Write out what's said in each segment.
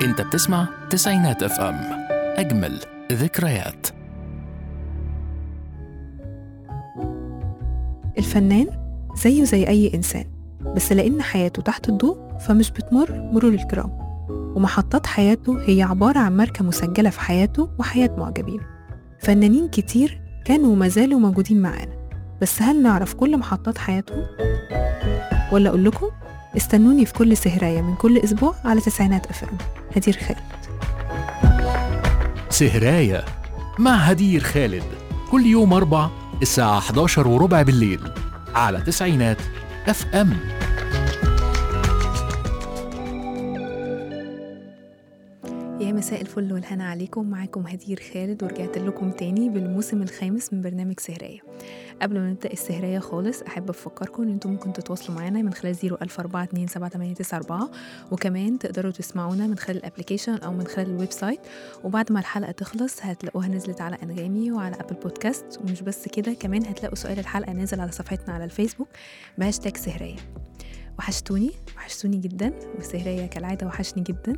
انت بتسمع تسعينات اف ام اجمل ذكريات الفنان زيه زي أي إنسان بس لأن حياته تحت الضوء فمش بتمر مرور الكرام ومحطات حياته هي عبارة عن ماركة مسجلة في حياته وحياة معجبين فنانين كتير كانوا وما زالوا موجودين معانا بس هل نعرف كل محطات حياتهم؟ ولا أقول لكم استنوني في كل سهراية من كل أسبوع على تسعينات أفلام هدير خالد سهراية مع هدير خالد كل يوم أربع الساعة 11 وربع بالليل على تسعينات اف ام يا مساء الفل والهنا عليكم معاكم هدير خالد ورجعت لكم تاني بالموسم الخامس من برنامج سهرية قبل ما نبدأ السهرية خالص أحب أفكركم إن أنتم ممكن تتواصلوا معانا من خلال 014278894 وكمان تقدروا تسمعونا من خلال الابليكيشن أو من خلال الويب سايت وبعد ما الحلقة تخلص هتلاقوها نزلت على أنغامي وعلى أبل بودكاست ومش بس كده كمان هتلاقوا سؤال الحلقة نازل على صفحتنا على الفيسبوك بهاشتاج سهرية وحشتوني وحشتوني جدا والسهرية كالعادة وحشني جدا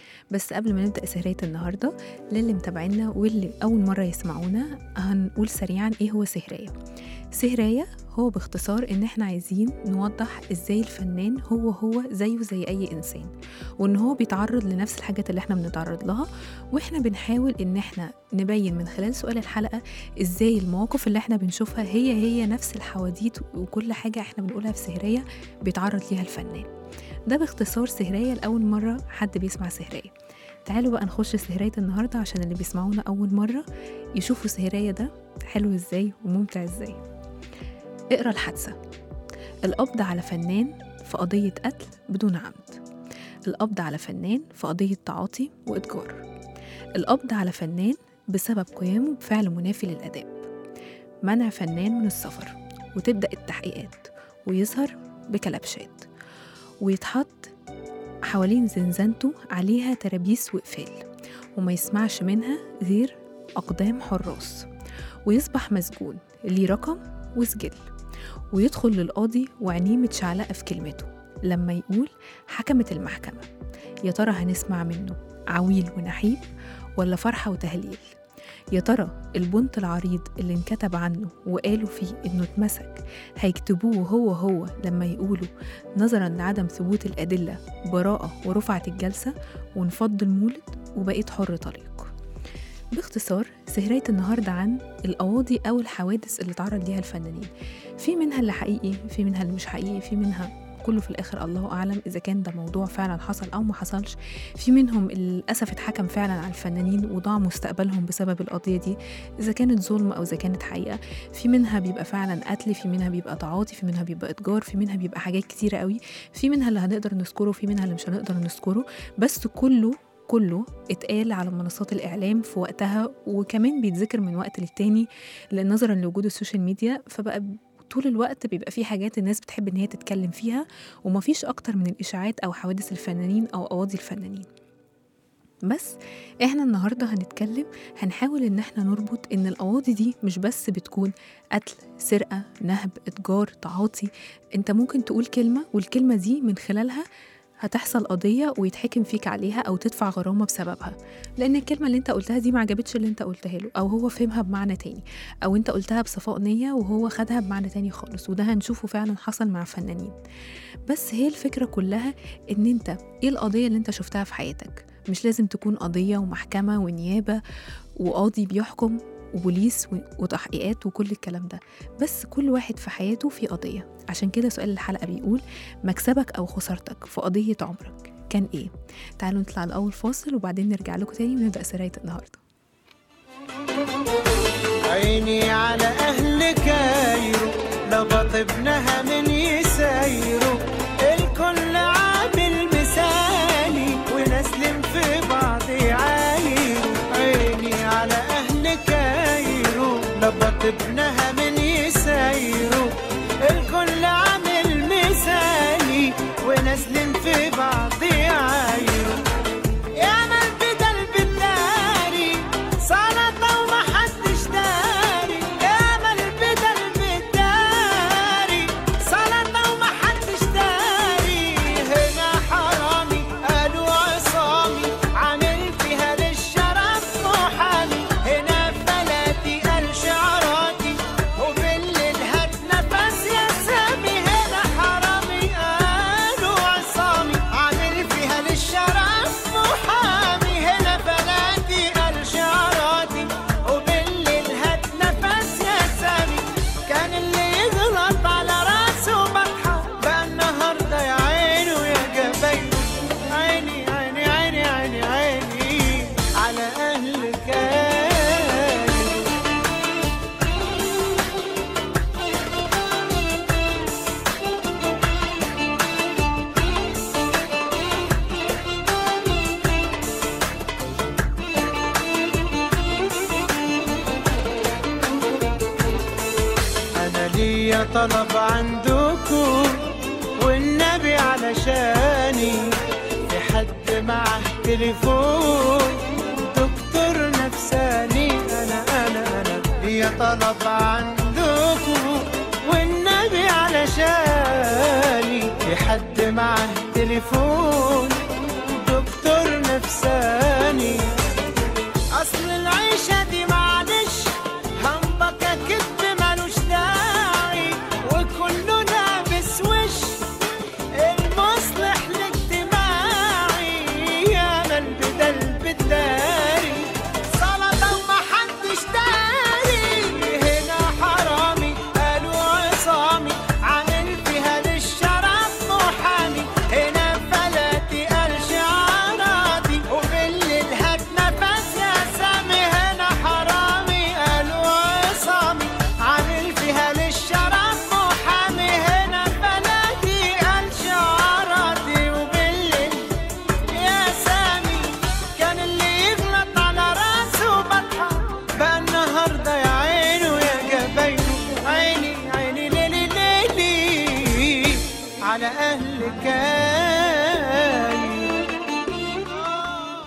بس قبل ما نبدأ سهرية النهاردة للي متابعينا واللي أول مرة يسمعونا هنقول سريعا إيه هو سهرية سهرية هو باختصار إن إحنا عايزين نوضح إزاي الفنان هو هو زيه زي أي إنسان وإن هو بيتعرض لنفس الحاجات اللي إحنا بنتعرض لها وإحنا بنحاول إن إحنا نبين من خلال سؤال الحلقة إزاي المواقف اللي إحنا بنشوفها هي هي نفس الحواديت وكل حاجة إحنا بنقولها في سهرية بيتعرض ليها الفنان ده باختصار سهرية لأول مرة حد بيسمع سهرية تعالوا بقى نخش سهرية النهاردة عشان اللي بيسمعونا أول مرة يشوفوا سهرية ده حلو ازاي وممتع ازاي اقرا الحادثة القبض على فنان في قضية قتل بدون عمد القبض على فنان في قضية تعاطي وإتجار القبض على فنان بسبب قيامه بفعل منافي للآداب منع فنان من السفر وتبدأ التحقيقات ويظهر بكلبشات ويتحط حوالين زنزانته عليها ترابيس وقفال وما يسمعش منها غير أقدام حراس ويصبح مسجون ليه رقم وسجل ويدخل للقاضي وعينيه متشعلقة في كلمته لما يقول حكمت المحكمة يا ترى هنسمع منه عويل ونحيب ولا فرحة وتهليل يا ترى البنط العريض اللي انكتب عنه وقالوا فيه انه اتمسك هيكتبوه هو هو لما يقولوا نظرا لعدم ثبوت الأدلة براءة ورفعت الجلسة ونفض المولد وبقيت حر طليق باختصار سهرية النهاردة عن القواضي أو الحوادث اللي تعرض ليها الفنانين في منها اللي حقيقي في منها اللي مش حقيقي في منها كله في الآخر الله أعلم إذا كان ده موضوع فعلا حصل أو ما حصلش في منهم للأسف اتحكم فعلا على الفنانين وضاع مستقبلهم بسبب القضية دي إذا كانت ظلم أو إذا كانت حقيقة في منها بيبقى فعلا قتل في منها بيبقى تعاطي في منها بيبقى إتجار في منها بيبقى حاجات كتيرة قوي في منها اللي هنقدر نذكره في منها اللي مش هنقدر نذكره بس كله كله اتقال على منصات الإعلام في وقتها وكمان بيتذكر من وقت للتاني لأن نظرا لوجود السوشيال ميديا فبقى طول الوقت بيبقى في حاجات الناس بتحب ان هي تتكلم فيها ومفيش اكتر من الاشاعات او حوادث الفنانين او قواضي الفنانين بس احنا النهارده هنتكلم هنحاول ان احنا نربط ان القواضي دي مش بس بتكون قتل سرقه نهب اتجار تعاطي انت ممكن تقول كلمه والكلمه دي من خلالها هتحصل قضية ويتحكم فيك عليها أو تدفع غرامة بسببها لأن الكلمة اللي أنت قلتها دي ما عجبتش اللي أنت قلتها له أو هو فهمها بمعنى تاني أو أنت قلتها بصفاء نية وهو خدها بمعنى تاني خالص وده هنشوفه فعلا حصل مع فنانين بس هي الفكرة كلها إن أنت إيه القضية اللي أنت شفتها في حياتك مش لازم تكون قضية ومحكمة ونيابة وقاضي بيحكم وبوليس وتحقيقات وكل الكلام ده بس كل واحد في حياته في قضية عشان كده سؤال الحلقة بيقول مكسبك أو خسارتك في قضية عمرك كان إيه؟ تعالوا نطلع الأول فاصل وبعدين نرجع لكم تاني ونبدأ سراية النهاردة عيني على أهل كايرو لبط ابنها من يسايرو الكل عامل مثالي ونسلم في بعض عايرو عيني على أهل كايرو لبط ابنها من يسايرو الكل عامل مثالي ونسلم في بعض عايرو يا من بدل بالداري سلطة ومحدش داري يا من بدل بالداري سلطة ومحدش داري هنا حرامي قالوا عصامي طلب عندكم والنبي علشاني في حد معه تليفون دكتور نفساني انا انا انا هي طلب عندكم والنبي علشاني في حد معه تليفون دكتور نفساني اصل العيشة دي معلش همبكة كدب ملوش داعي وكله لابس وش المصلح الاجتماعي يا من بدل بالداري سلطة ومحدش داري هنا حرامي قالوا عصامي عامل فيها للشرف محامي هنا فلاتي قال شعراتي وبالليل هات نفس يا سامي هنا حرامي قالوا عصامي عامل فيها للشرف محامي هنا فلاتي قال شعراتي وبالليل يا سامي كان اللي يغلط على راسه بطحة بقى النهاردة يا عيني ويا جبينه عيني عيني ليلي ليلي على أهل كاي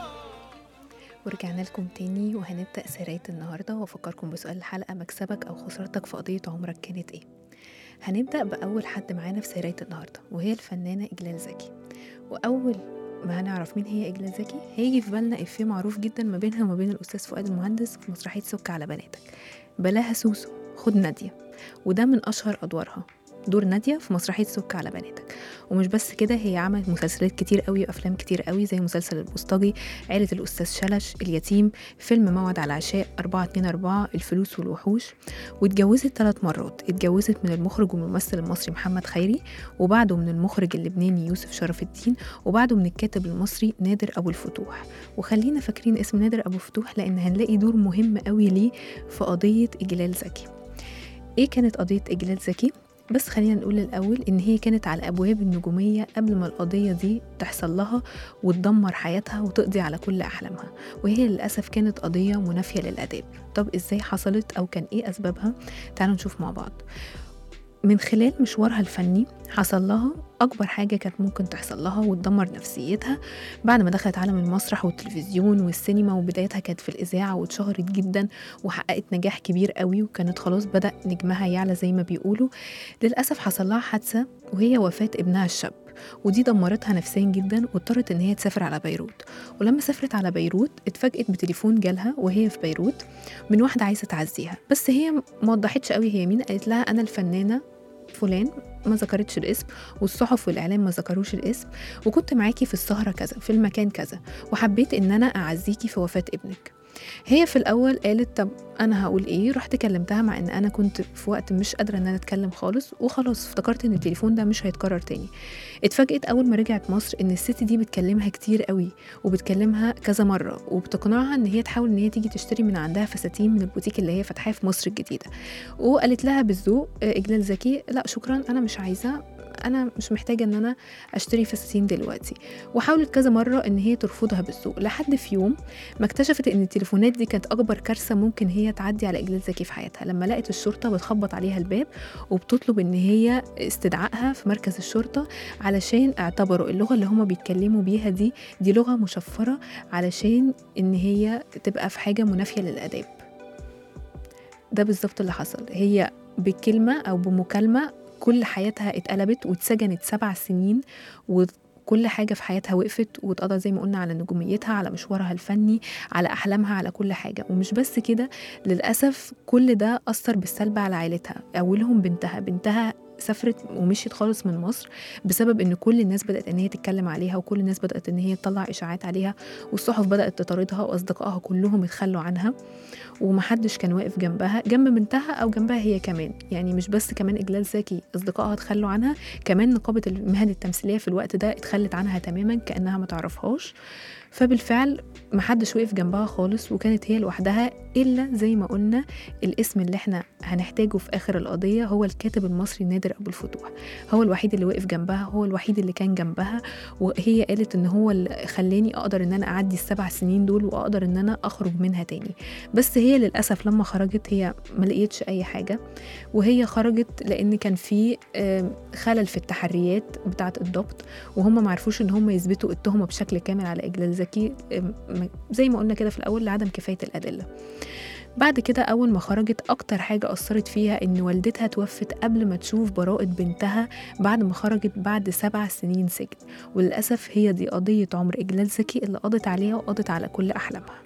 ورجعنا لكم تاني وهنبدأ سراية النهاردة وأفكركم بسؤال الحلقة مكسبك أو خسارتك في قضية عمرك كانت إيه؟ هنبدأ بأول حد معانا في سراية النهاردة وهي الفنانة إجلال زكي وأول ما هنعرف مين هي إجلال زكي هيجي في بالنا إفيه معروف جدا ما بينها وما بين الأستاذ فؤاد المهندس في مسرحية سك على بناتك بلاها سوسو خد نادية وده من أشهر أدوارها دور نادية في مسرحية سك على بناتك ومش بس كده هي عملت مسلسلات كتير قوي وأفلام كتير قوي زي مسلسل البوسطجي عيلة الأستاذ شلش اليتيم فيلم موعد على العشاء 424 الفلوس والوحوش واتجوزت ثلاث مرات اتجوزت من المخرج والممثل المصري محمد خيري وبعده من المخرج اللبناني يوسف شرف الدين وبعده من الكاتب المصري نادر أبو الفتوح وخلينا فاكرين اسم نادر أبو الفتوح لأن هنلاقي دور مهم قوي ليه في قضية إجلال زكي إيه كانت قضية إجلال زكي؟ بس خلينا نقول الأول إن هي كانت على أبواب النجومية قبل ما القضية دي تحصل لها وتدمر حياتها وتقضي على كل أحلامها وهي للأسف كانت قضية منافية للآداب طب إزاي حصلت أو كان إيه أسبابها تعالوا نشوف مع بعض من خلال مشوارها الفني حصل لها أكبر حاجة كانت ممكن تحصل لها وتدمر نفسيتها بعد ما دخلت عالم المسرح والتلفزيون والسينما وبدايتها كانت في الإذاعة واتشهرت جدا وحققت نجاح كبير قوي وكانت خلاص بدأ نجمها يعلى زي ما بيقولوا للأسف حصل لها حادثة وهي وفاة ابنها الشاب ودي دمرتها نفسيا جدا واضطرت ان هي تسافر على بيروت ولما سافرت على بيروت اتفاجئت بتليفون جالها وهي في بيروت من واحده عايزه تعزيها بس هي ما وضحتش قوي هي مين قالت لها انا الفنانه فلان ما ذكرتش الاسم والصحف والاعلام ما ذكروش الاسم وكنت معاكي في السهره كذا في المكان كذا وحبيت ان انا اعزيكي في وفاه ابنك هي في الاول قالت طب انا هقول ايه رحت كلمتها مع ان انا كنت في وقت مش قادره ان انا اتكلم خالص وخلاص افتكرت ان التليفون ده مش هيتكرر تاني اتفاجئت اول ما رجعت مصر ان الست دي بتكلمها كتير قوي وبتكلمها كذا مره وبتقنعها ان هي تحاول ان هي تيجي تشتري من عندها فساتين من البوتيك اللي هي فاتحاه في مصر الجديده وقالت لها بالذوق آه، اجلال زكي لا شكرا انا مش عايزه انا مش محتاجه ان انا اشتري فساتين دلوقتي وحاولت كذا مره ان هي ترفضها بالذوق لحد في يوم ما اكتشفت ان التليفونات دي كانت اكبر كارثه ممكن هي تعدي على اجلال زكي في حياتها لما لقت الشرطه بتخبط عليها الباب وبتطلب ان هي استدعائها في مركز الشرطه علشان اعتبروا اللغه اللي هما بيتكلموا بيها دي دي لغه مشفره علشان ان هي تبقى في حاجه منافيه للاداب ده بالظبط اللي حصل هي بكلمه او بمكالمه كل حياتها اتقلبت واتسجنت سبع سنين وكل حاجة في حياتها وقفت واتقضى زي ما قلنا على نجوميتها على مشوارها الفني على أحلامها على كل حاجة ومش بس كده للأسف كل ده أثر بالسلب على عائلتها أولهم بنتها بنتها سافرت ومشيت خالص من مصر بسبب ان كل الناس بدات ان هي تتكلم عليها وكل الناس بدات ان هي تطلع اشاعات عليها والصحف بدات تطاردها واصدقائها كلهم اتخلوا عنها ومحدش كان واقف جنبها جنب بنتها او جنبها هي كمان يعني مش بس كمان اجلال زكي اصدقائها اتخلوا عنها كمان نقابه المهن التمثيليه في الوقت ده اتخلت عنها تماما كانها ما تعرفهاش فبالفعل محدش وقف جنبها خالص وكانت هي لوحدها إلا زي ما قلنا الاسم اللي احنا هنحتاجه في آخر القضية هو الكاتب المصري نادر أبو الفتوح هو الوحيد اللي وقف جنبها هو الوحيد اللي كان جنبها وهي قالت إن هو اللي خلاني أقدر إن أنا أعدي السبع سنين دول وأقدر إن أنا أخرج منها تاني بس هي للأسف لما خرجت هي ما لقيتش أي حاجة وهي خرجت لأن كان في آم، خلل في التحريات بتاعة الضبط وهم ما عرفوش إن هم يثبتوا التهمة بشكل كامل على إجلال زكي آم، م- زي ما قلنا كده في الأول لعدم كفاية الأدلة بعد كده أول ما خرجت أكتر حاجة أثرت فيها إن والدتها توفت قبل ما تشوف براءة بنتها بعد ما خرجت بعد سبع سنين سجن وللأسف هي دي قضية عمر إجلال زكي اللي قضت عليها وقضت على كل أحلامها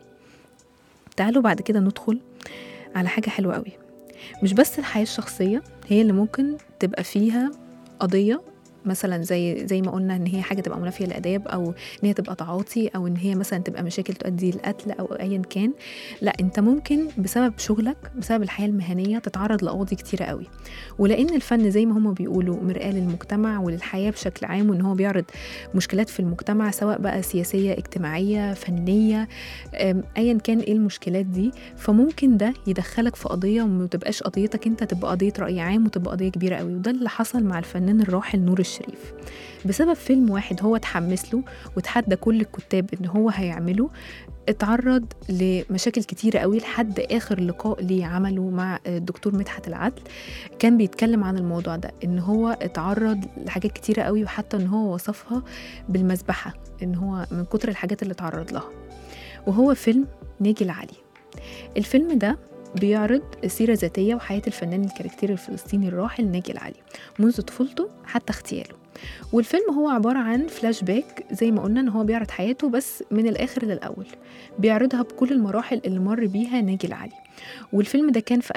تعالوا بعد كده ندخل على حاجة حلوة قوي مش بس الحياة الشخصية هي اللي ممكن تبقى فيها قضية مثلا زي زي ما قلنا ان هي حاجه تبقى منافيه للاداب او ان هي تبقى تعاطي او ان هي مثلا تبقى مشاكل تؤدي للقتل او ايا كان لا انت ممكن بسبب شغلك بسبب الحياه المهنيه تتعرض لقواضي كتيره قوي ولان الفن زي ما هم بيقولوا مرآة للمجتمع وللحياه بشكل عام وان هو بيعرض مشكلات في المجتمع سواء بقى سياسيه اجتماعيه فنيه أم، ايا كان ايه المشكلات دي فممكن ده يدخلك في قضيه وما تبقاش قضيتك انت تبقى قضيه راي عام وتبقى قضيه كبيره قوي وده اللي حصل مع الفنان الراحل نور الشريف بسبب فيلم واحد هو اتحمس له وتحدى كل الكتاب ان هو هيعمله اتعرض لمشاكل كتيرة قوي لحد آخر لقاء ليه عمله مع الدكتور مدحت العدل كان بيتكلم عن الموضوع ده إن هو اتعرض لحاجات كتيرة قوي وحتى إن هو وصفها بالمذبحة إن هو من كتر الحاجات اللي اتعرض لها وهو فيلم ناجي العلي الفيلم ده بيعرض سيرة ذاتية وحياة الفنان الكاركتير الفلسطيني الراحل ناجي العلي منذ طفولته حتى اغتياله والفيلم هو عبارة عن فلاش باك زي ما قلنا ان هو بيعرض حياته بس من الاخر للاول بيعرضها بكل المراحل اللي مر بيها ناجي العلي والفيلم ده كان في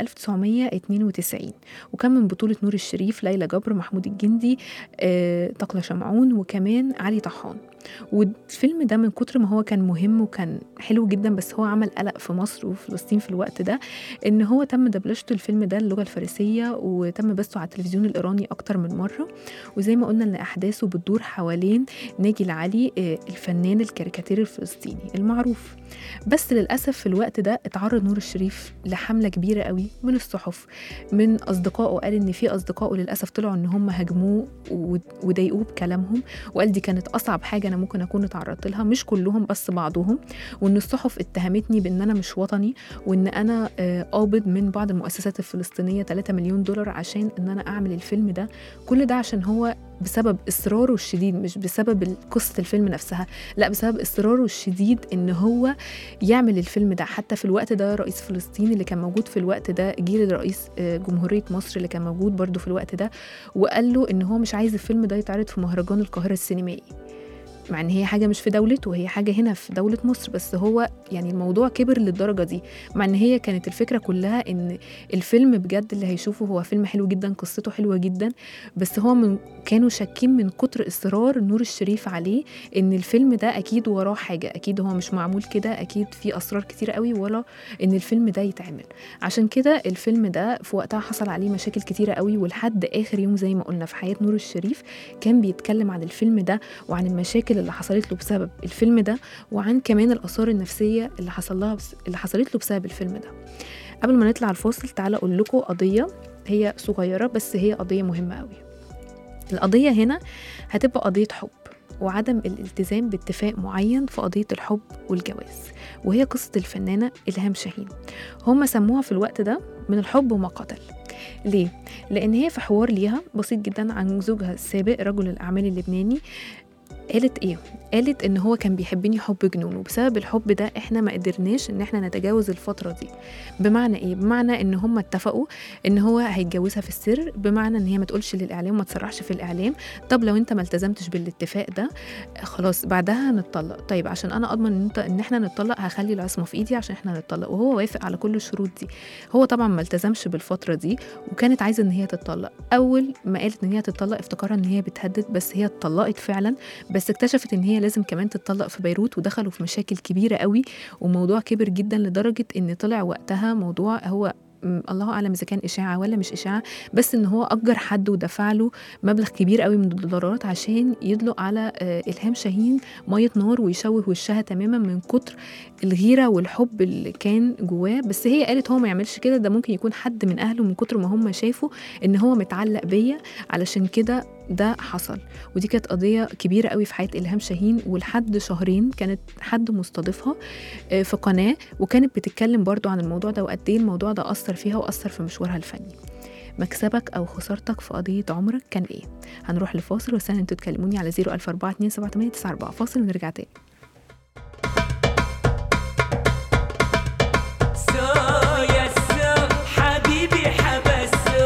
1992 وكان من بطولة نور الشريف ليلى جبر محمود الجندي آه، تقلة شمعون وكمان علي طحان والفيلم ده من كتر ما هو كان مهم وكان حلو جدا بس هو عمل قلق في مصر وفلسطين في الوقت ده ان هو تم دبلجته الفيلم ده اللغه الفارسيه وتم بثه على التلفزيون الايراني اكتر من مره وزي ما قلنا ان احداثه بتدور حوالين ناجي العلي آه، الفنان الكاريكاتير الفلسطيني المعروف بس للاسف في الوقت ده اتعرض نور الشريف لحمله كبيره قوي من الصحف من اصدقائه قال ان في اصدقائه للاسف طلعوا ان هم هاجموه و- وضايقوه بكلامهم وقال دي كانت اصعب حاجه انا ممكن اكون اتعرضت لها مش كلهم بس بعضهم وان الصحف اتهمتني بان انا مش وطني وان انا آه، قابض من بعض المؤسسات الفلسطينيه 3 مليون دولار عشان ان انا اعمل الفيلم ده كل ده عشان هو بسبب اصراره الشديد مش بسبب قصه الفيلم نفسها لا بسبب اصراره الشديد ان هو يعمل الفيلم ده حتى في الوقت ده رئيس فلسطين اللي كان موجود في الوقت ده جيل رئيس آه، جمهوريه مصر اللي كان موجود برضو في الوقت ده وقال له ان هو مش عايز الفيلم ده يتعرض في مهرجان القاهره السينمائي مع ان هي حاجه مش في دولته هي حاجه هنا في دوله مصر بس هو يعني الموضوع كبر للدرجه دي مع ان هي كانت الفكره كلها ان الفيلم بجد اللي هيشوفه هو فيلم حلو جدا قصته حلوه جدا بس هو من كانوا شاكين من كتر اصرار نور الشريف عليه ان الفيلم ده اكيد وراه حاجه اكيد هو مش معمول كده اكيد في اسرار كتير قوي ولا ان الفيلم ده يتعمل عشان كده الفيلم ده في وقتها حصل عليه مشاكل كتيره قوي ولحد اخر يوم زي ما قلنا في حياه نور الشريف كان بيتكلم عن الفيلم ده وعن المشاكل اللي حصلت له بسبب الفيلم ده وعن كمان الاثار النفسيه اللي حصل لها بس اللي حصلت له بسبب الفيلم ده قبل ما نطلع الفاصل تعالى اقول لكم قضيه هي صغيره بس هي قضيه مهمه قوي القضيه هنا هتبقى قضيه حب وعدم الالتزام باتفاق معين في قضية الحب والجواز وهي قصة الفنانة إلهام شاهين هم سموها في الوقت ده من الحب وما قتل ليه؟ لأن هي في حوار ليها بسيط جدا عن زوجها السابق رجل الأعمال اللبناني قالت ايه قالت ان هو كان بيحبني حب جنون وبسبب الحب ده احنا ما قدرناش ان احنا نتجاوز الفتره دي بمعنى ايه بمعنى ان هم اتفقوا ان هو هيتجوزها في السر بمعنى ان هي ما تقولش للاعلام وما تسرحش في الاعلام طب لو انت ما التزمتش بالاتفاق ده خلاص بعدها هنتطلق طيب عشان انا اضمن ان انت ان احنا نتطلق هخلي العصمه في ايدي عشان احنا نتطلق وهو وافق على كل الشروط دي هو طبعا ما التزمش بالفتره دي وكانت عايزه ان هي تتطلق اول ما قالت ان هي تتطلق افتكرها ان هي بتهدد بس هي اتطلقت فعلا بس اكتشفت ان هي لازم كمان تتطلق في بيروت ودخلوا في مشاكل كبيره قوي وموضوع كبر جدا لدرجه ان طلع وقتها موضوع هو م، الله اعلم اذا كان اشاعه ولا مش اشاعه بس ان هو اجر حد ودفع له مبلغ كبير قوي من الدولارات عشان يدلق على آه، الهام شاهين ميه نار ويشوه وشها تماما من كتر الغيره والحب اللي كان جواه بس هي قالت هو ما يعملش كده ده ممكن يكون حد من اهله من كتر ما هم شافوا ان هو متعلق بيا علشان كده ده حصل ودي كانت قضيه كبيره قوي في حياه الهام شاهين ولحد شهرين كانت حد مستضيفها آه، في قناه وكانت بتتكلم برضو عن الموضوع ده وقد ايه الموضوع ده اثر فيها واثر في مشوارها الفني مكسبك او خسارتك في قضيه عمرك كان ايه هنروح لفاصل واستنى انتوا تكلموني على 004427894 فاصل ونرجع تاني سو يا سو حبيبي حبسو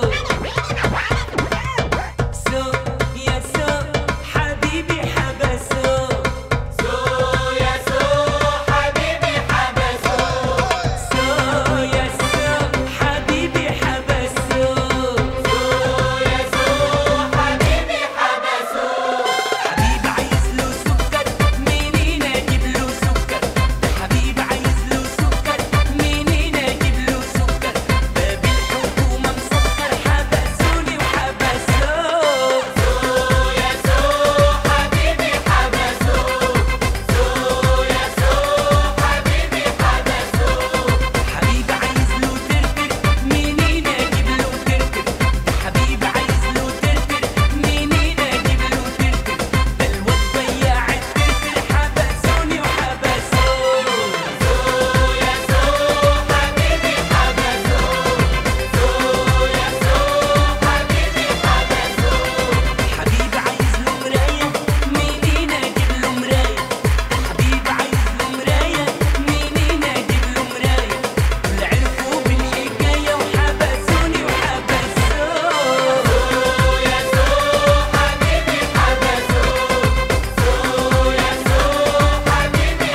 سو يا سو حبيبي حبسو سو يا سو حبيبي حبسو سو يا سو حبيبي حبسو سو يا سو حبيبي حبسو حبيب عايز له سكر منين اجيب له سكر حبيب عايز له سكر منين اجيب له سكر باب الحكومه مسكر حبسوني وحبسوه سو يا سو حبيبي حبسوه سو يا سو حبيبي حبسوه حبيب عايز له ترتر منين اجيب له ترتر حبيب عايز له ترتر منين اجيب له ترتر ده الواد بياع الترتر حبسوني وحبسوه سو يا سو حبيبي حبسوه سو يا سو حبيبي حبسوه حبيب عايز له مراية منين اجيب له مراية حبيب عايز له مراية منين اجيب له مراية دول عرفوا بالحكاية وحبسوني وحبسوه سو يا سو حبيبي حبسوه سو يا سو حبيبي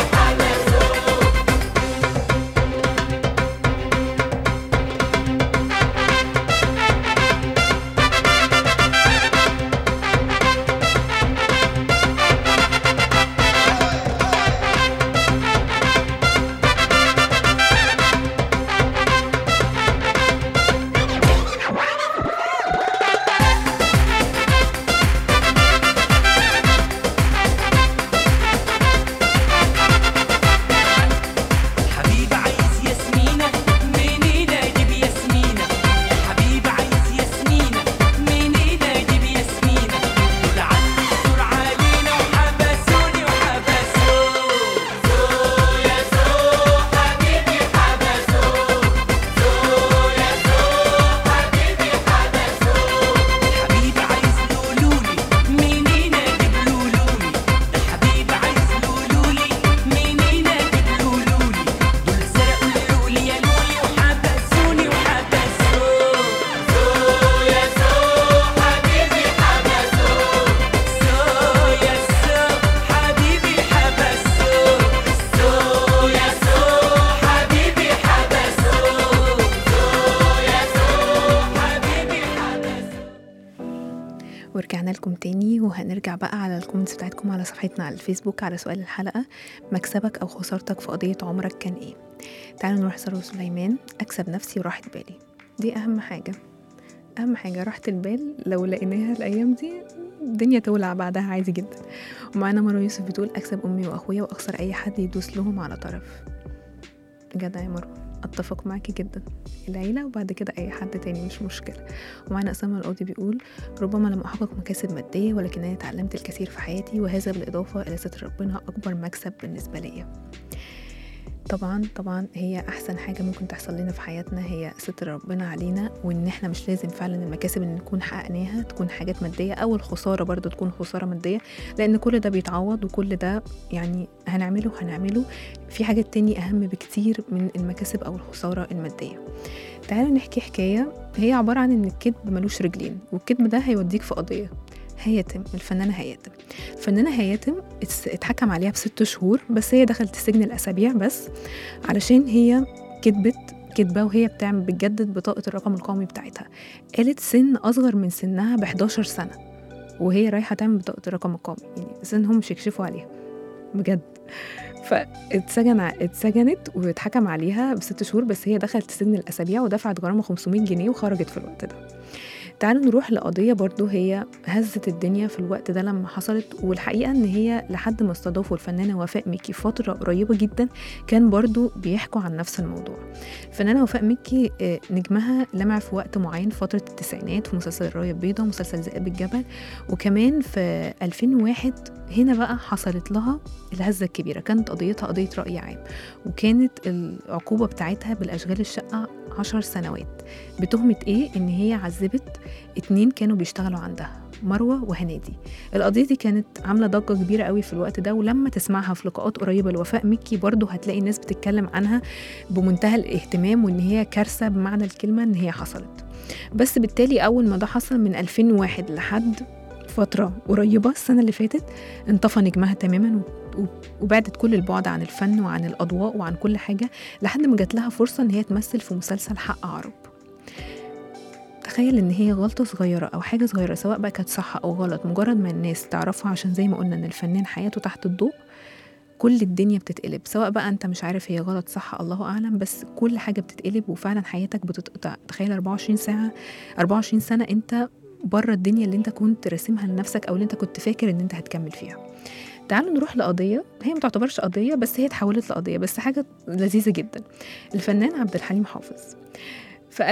حبسوه حبيب عايز ياسمينة منين اجيب ياسمينة حبيب عايز ياسمينة منين اجيب ياسمينة دول علوا السور علينا وحبسوني وحبسوه سو يا سو حبيبي حبسوه سو يا سو حبيبي حبسوه حبيب عايز لولولي منين اجيب لولولي ده حبيب عايز لولولي منين اجيب لولولي دول سرقوا اللولي يا لولي وحبسوني وحبسوه سو يا سو حبيبي حبسوه سو يا سو حبيبي حبسوه سو يا سو حبيبي حبسوه سو يا سو حبيبي حبسوه ورجعنا لكم تاني وهنرجع بقى على الكومنتس بتاعتكم على صفحتنا على الفيسبوك على سؤال الحلقة مكسبك أو خسارتك في قضية عمرك كان إيه تعالوا نروح سارة سليمان أكسب نفسي وراحة بالي دي أهم حاجة أهم حاجة راحة البال لو لقيناها الأيام دي الدنيا تولع بعدها عادي جدا ومعانا مرة يوسف بتقول أكسب أمي وأخويا وأخسر أي حد يدوس لهم على طرف جدع يا مروة أتفق معاكي جدا العيلة وبعد كده أي حد تاني مش مشكلة ومعانا أسامة القاضي بيقول ربما لم أحقق مكاسب مادية ولكنني تعلمت الكثير في حياتي وهذا بالإضافة إلى ستر ربنا أكبر مكسب بالنسبة ليا طبعا طبعا هي احسن حاجه ممكن تحصل لنا في حياتنا هي ستر ربنا علينا وان احنا مش لازم فعلا المكاسب اللي نكون حققناها تكون حاجات ماديه او الخساره برضو تكون خساره ماديه لان كل ده بيتعوض وكل ده يعني هنعمله هنعمله في حاجات تاني اهم بكتير من المكاسب او الخساره الماديه تعالوا نحكي حكايه هي عباره عن ان الكذب ملوش رجلين والكذب ده هيوديك في قضيه هياتم الفنانة هياتم الفنانة هياتم اتس- اتحكم عليها بست شهور بس هي دخلت السجن الأسابيع بس علشان هي كذبت كذبة وهي بتعمل بتجدد بطاقة الرقم القومي بتاعتها قالت سن أصغر من سنها ب 11 سنة وهي رايحة تعمل بطاقة الرقم القومي يعني سنهم مش يكشفوا عليها بجد فاتسجن ع- اتسجنت واتحكم عليها بست شهور بس هي دخلت السجن الاسابيع ودفعت غرامه 500 جنيه وخرجت في الوقت ده تعالوا نروح لقضية برضو هي هزت الدنيا في الوقت ده لما حصلت والحقيقة ان هي لحد ما استضافوا الفنانة وفاء ميكي فترة قريبة جدا كان برضو بيحكوا عن نفس الموضوع الفنانة وفاء ميكي آه، نجمها لمع في وقت معين في فترة التسعينات في مسلسل الراية البيضاء ومسلسل ذئاب الجبل وكمان في 2001 هنا بقى حصلت لها الهزة الكبيرة كانت قضيتها قضية رأي عام وكانت العقوبة بتاعتها بالأشغال الشقة عشر سنوات بتهمة إيه؟ إن هي عذبت اتنين كانوا بيشتغلوا عندها مروة وهنادي القضية دي كانت عاملة ضجة كبيرة قوي في الوقت ده ولما تسمعها في لقاءات قريبة لوفاء مكي برضه هتلاقي الناس بتتكلم عنها بمنتهى الاهتمام وإن هي كارثة بمعنى الكلمة إن هي حصلت بس بالتالي أول ما ده حصل من 2001 لحد فترة قريبة السنة اللي فاتت انطفى نجمها تماما و- و- وبعدت كل البعد عن الفن وعن الأضواء وعن كل حاجة لحد ما جات لها فرصة إن هي تمثل في مسلسل حق عرب تخيل ان هي غلطه صغيره او حاجه صغيره سواء بقى كانت صح او غلط مجرد ما الناس تعرفها عشان زي ما قلنا ان الفنان حياته تحت الضوء كل الدنيا بتتقلب سواء بقى انت مش عارف هي غلط صح الله اعلم بس كل حاجه بتتقلب وفعلا حياتك بتتقطع تخيل 24 ساعه 24 سنه انت بره الدنيا اللي انت كنت راسمها لنفسك او اللي انت كنت فاكر ان انت هتكمل فيها تعالوا نروح لقضية هي ما تعتبرش قضية بس هي اتحولت لقضية بس حاجة لذيذة جدا الفنان عبد الحليم حافظ في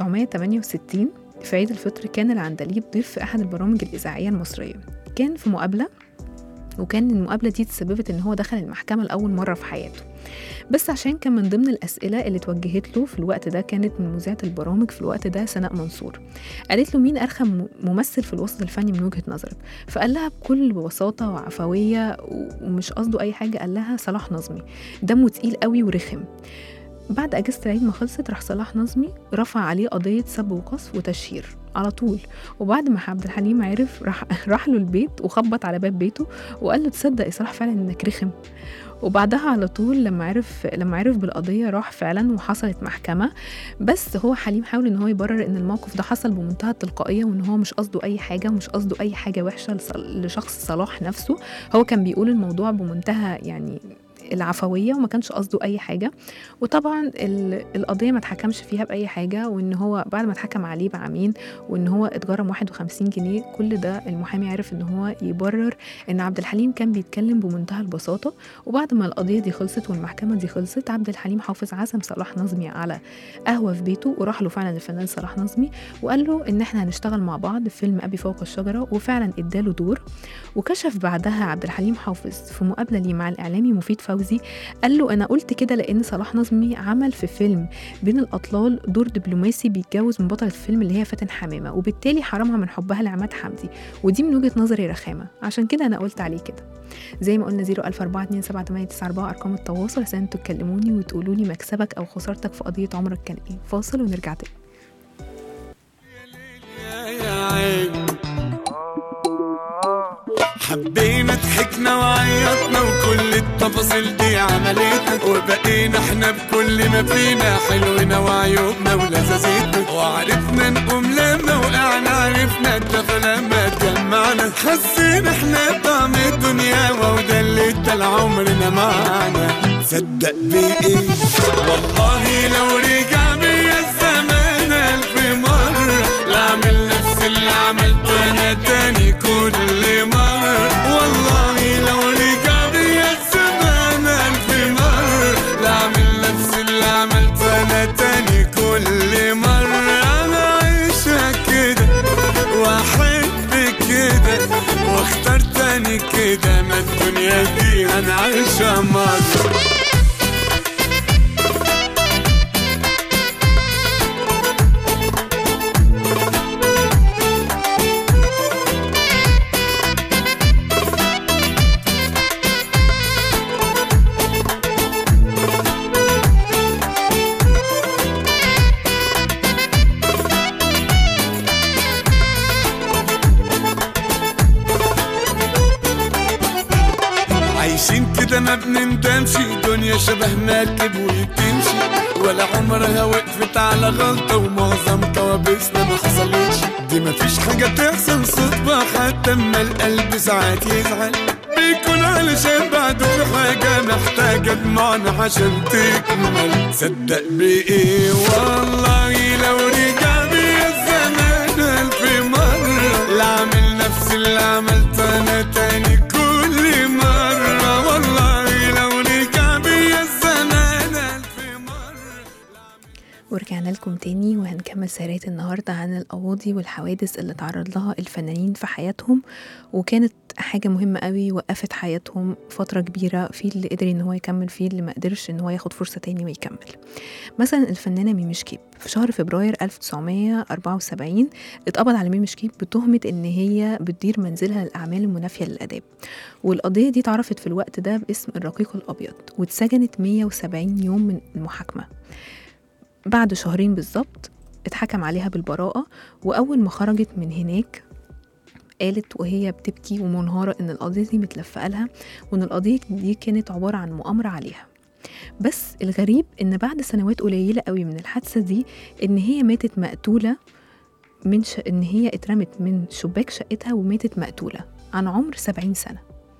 1968 في عيد الفطر كان العندليب ضيف في أحد البرامج الإذاعية المصرية كان في مقابلة وكان المقابلة دي تسببت إن هو دخل المحكمة لأول مرة في حياته بس عشان كان من ضمن الأسئلة اللي اتوجهت له في الوقت ده كانت من مذيعة البرامج في الوقت ده سناء منصور قالت له مين أرخم م- ممثل في الوسط الفني من وجهة نظرك فقال لها بكل بساطة وعفوية و- ومش قصده أي حاجة قال لها صلاح نظمي دمه تقيل قوي ورخم بعد اجازه العيد ما خلصت راح صلاح نظمي رفع عليه قضيه سب وقذف وتشهير على طول وبعد ما عبد الحليم عرف راح راح له البيت وخبط على باب بيته وقال له تصدق يا صلاح فعلا انك رخم وبعدها على طول لما عرف لما عرف بالقضيه راح فعلا وحصلت محكمه بس هو حليم حاول ان هو يبرر ان الموقف ده حصل بمنتهى التلقائيه وان هو مش قصده اي حاجه ومش قصده اي حاجه وحشه لص- لشخص صلاح نفسه هو كان بيقول الموضوع بمنتهى يعني العفويه وما كانش قصده اي حاجه وطبعا ال- القضيه ما اتحكمش فيها باي حاجه وان هو بعد ما اتحكم عليه بعمين وان هو اتجرم 51 جنيه كل ده المحامي عرف ان هو يبرر ان عبد الحليم كان بيتكلم بمنتهى البساطه وبعد ما القضيه دي خلصت والمحكمه دي خلصت عبد الحليم حافظ عزم صلاح نظمي على قهوه في بيته وراح له فعلا الفنان صلاح نظمي وقال له ان احنا هنشتغل مع بعض في فيلم ابي فوق الشجره وفعلا اداله دور وكشف بعدها عبد الحليم حافظ في مقابله ليه مع الاعلامي مفيد فوزي قال له انا قلت كده لان صلاح نظمي عمل في فيلم بين الاطلال دور دبلوماسي بيتجوز من بطله الفيلم اللي هي فاتن حمامه وبالتالي حرمها من حبها لعماد حمدي ودي من وجهه نظري رخامه عشان كده انا قلت عليه كده زي ما قلنا 004278994 ارقام التواصل عشان انتوا تكلموني وتقولوا لي مكسبك او خسارتك في قضيه عمرك كان ايه فاصل ونرجع تاني يا عين حبينا ضحكنا وعيطنا وكل التفاصيل دي عملتنا وبقينا احنا بكل ما فينا حلونا وعيوبنا ولذاذتنا وعرفنا نقوم لما وقعنا عرفنا الدفى لما اتجمعنا حسينا احنا بطعم الدنيا وده اللي ادى لعمرنا معانا صدق بإيه والله لو رجع بيا الزمان ألف مرة لا أعمل نفس اللي عملته أنا تاني كل مرة والله لو رجع بيا الزمان ألف مرة لا أعمل نفس اللي عملته أنا تاني كل مرة أنا عايشها كده وأحب كده واختار تاني كده ما الدنيا دي أنا عايشها مرة عايشين كده ما بنندمش دنيا شبه مركب وتمشي ولا عمرها وقفت على غلطة ومعظم كوابيسنا ما حصلتش دي مفيش حاجة تحصل صدفة حتى اما القلب ساعات يزعل يكون علشان بعده في حاجة محتاجة دموعنا عشان تكمل صدق بإيه والله لو رجع بيا الزمان ألف مرة لأعمل نفس اللي عملته أنا تاني كل مرة والله لو رجع بيا الزمان ألف مرة ورجعنا لكم تاني وهنكمل سهرية النهاردة عن القواضي والحوادث اللي تعرض لها الفنانين في حياتهم وكانت حاجة مهمة قوي وقفت حياتهم فترة كبيرة في اللي قدر ان هو يكمل فيه اللي ما قدرش ان هو ياخد فرصة تاني ويكمل مثلا الفنانة ميمي شكيب في شهر فبراير 1974 اتقبض على ميمي شكيب بتهمة ان هي بتدير منزلها للأعمال المنافية للآداب والقضية دي اتعرفت في الوقت ده باسم الرقيق الأبيض واتسجنت 170 يوم من المحاكمة بعد شهرين بالظبط اتحكم عليها بالبراءة وأول ما خرجت من هناك قالت وهي بتبكي ومنهارة إن القضية دي متلفقة لها وإن القضية دي كانت عبارة عن مؤامرة عليها بس الغريب إن بعد سنوات قليلة قوي من الحادثة دي إن هي ماتت مقتولة من ش... إن هي اترمت من شباك شقتها وماتت مقتولة عن عمر سبعين سنة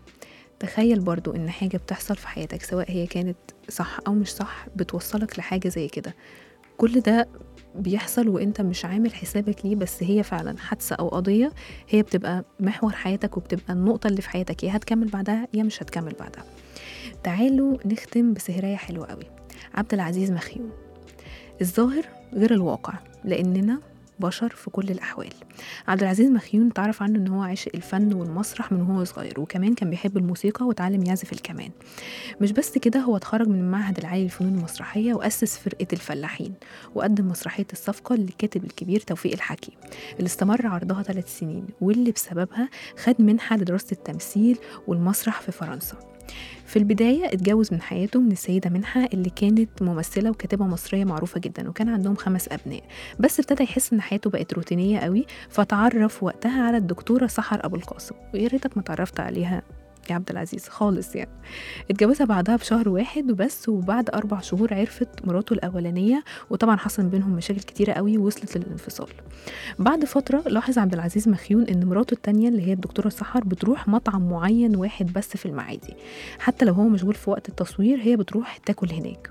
تخيل برضو إن حاجة بتحصل في حياتك سواء هي كانت صح أو مش صح بتوصلك لحاجة زي كده كل ده بيحصل وانت مش عامل حسابك ليه بس هي فعلا حادثة أو قضية هي بتبقى محور حياتك وبتبقى النقطة اللي في حياتك يا هتكمل بعدها يا مش هتكمل بعدها تعالوا نختم بسهراية حلوة قوي عبد العزيز مخيون الظاهر غير الواقع لأننا بشر في كل الأحوال عبد العزيز مخيون تعرف عنه إن هو عاشق الفن والمسرح من وهو صغير وكمان كان بيحب الموسيقى وتعلم يعزف الكمان مش بس كده هو اتخرج من المعهد العالي للفنون المسرحية وأسس فرقة الفلاحين وقدم مسرحية الصفقة للكاتب الكبير توفيق الحكيم اللي استمر عرضها ثلاث سنين واللي بسببها خد منحة لدراسة التمثيل والمسرح في فرنسا في البداية اتجوز من حياته من السيدة منحة اللي كانت ممثلة وكاتبة مصرية معروفة جدا وكان عندهم خمس أبناء بس ابتدى يحس إن حياته بقت روتينية قوي فتعرف وقتها على الدكتورة سحر أبو القاسم ويا ريتك ما تعرفت عليها يا عبد العزيز خالص يعني اتجوزها بعدها بشهر واحد وبس وبعد أربع شهور عرفت مراته الأولانية وطبعا حصل بينهم مشاكل كتيرة قوي وصلت للانفصال بعد فترة لاحظ عبد العزيز مخيون إن مراته التانية اللي هي الدكتورة سحر بتروح مطعم معين واحد بس في المعادي حتى لو هو مشغول في وقت التصوير هي بتروح تاكل هناك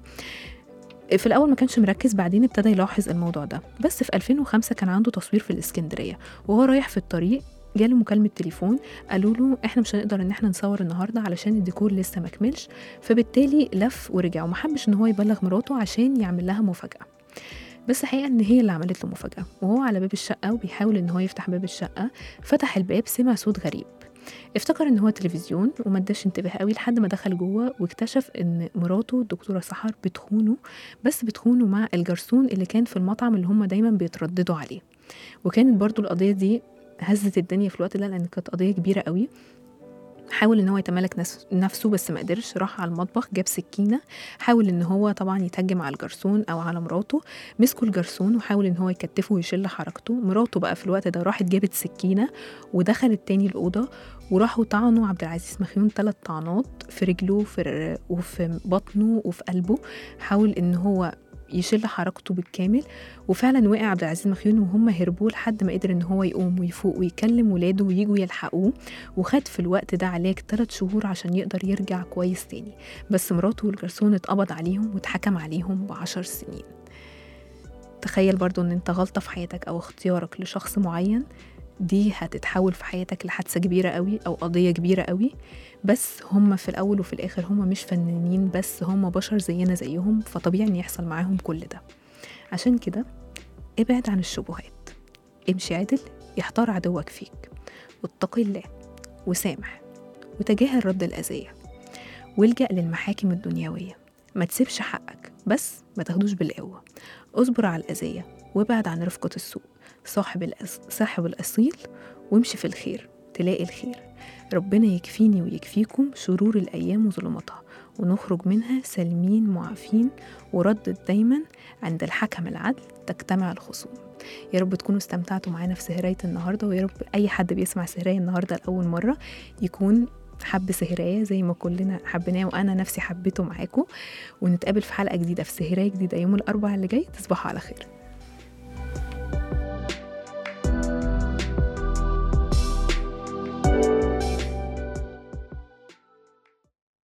في الأول ما كانش مركز بعدين ابتدى يلاحظ الموضوع ده بس في 2005 كان عنده تصوير في الإسكندرية وهو رايح في الطريق جاله مكالمة تليفون قالوا له احنا مش هنقدر ان احنا نصور النهارده علشان الديكور لسه مكملش فبالتالي لف ورجع ومحبش ان هو يبلغ مراته عشان يعمل لها مفاجأة بس حقيقة ان هي اللي عملت له مفاجأة وهو على باب الشقة وبيحاول ان هو يفتح باب الشقة فتح الباب سمع صوت غريب افتكر ان هو تلفزيون وما اداش انتباه قوي لحد ما دخل جوه واكتشف ان مراته الدكتوره سحر بتخونه بس بتخونه مع الجرسون اللي كان في المطعم اللي هم دايما بيترددوا عليه وكانت برضو القضيه دي هزت الدنيا في الوقت ده لان كانت قضيه كبيره قوي حاول ان هو يتمالك نفس- نفسه بس ما قدرش راح على المطبخ جاب سكينه حاول ان هو طبعا يتهجم على الجرسون او على مراته مسكوا الجرسون وحاول ان هو يكتفه ويشل حركته مراته بقى في الوقت ده راحت جابت سكينه ودخلت تاني الاوضه وراحوا طعنوا عبد العزيز مخيون ثلاث طعنات في رجله وفي ر- وفي بطنه وفي قلبه حاول ان هو يشل حركته بالكامل وفعلا وقع عبد العزيز مخيون وهم هربوا لحد ما قدر ان هو يقوم ويفوق ويكلم ولاده ويجوا يلحقوه وخد في الوقت ده علاج ثلاث شهور عشان يقدر يرجع كويس تاني بس مراته والجرسون اتقبض عليهم واتحكم عليهم بعشر سنين تخيل برضو ان انت غلطة في حياتك او اختيارك لشخص معين دي هتتحول في حياتك لحادثة كبيرة قوي أو قضية كبيرة قوي بس هم في الأول وفي الآخر هم مش فنانين بس هم بشر زينا زيهم فطبيعي إن يحصل معاهم كل ده عشان كده ابعد عن الشبهات امشي عدل يحتار عدوك فيك واتقي الله وسامح وتجاهل رد الأذية والجأ للمحاكم الدنيوية ما تسيبش حقك بس ما تاخدوش بالقوة اصبر على الأذية وابعد عن رفقة السوء صاحب الأس... صاحب الأصيل وامشي في الخير تلاقي الخير ربنا يكفيني ويكفيكم شرور الأيام وظلماتها ونخرج منها سالمين معافين وردد دايما عند الحكم العدل تجتمع الخصوم يا رب تكونوا استمتعتوا معانا في سهراية النهاردة ويا رب أي حد بيسمع سهراية النهاردة لأول مرة يكون حب سهراية زي ما كلنا حبيناه وأنا نفسي حبيته معاكم ونتقابل في حلقة جديدة في سهراية جديدة يوم الأربعاء اللي جاي تصبحوا على خير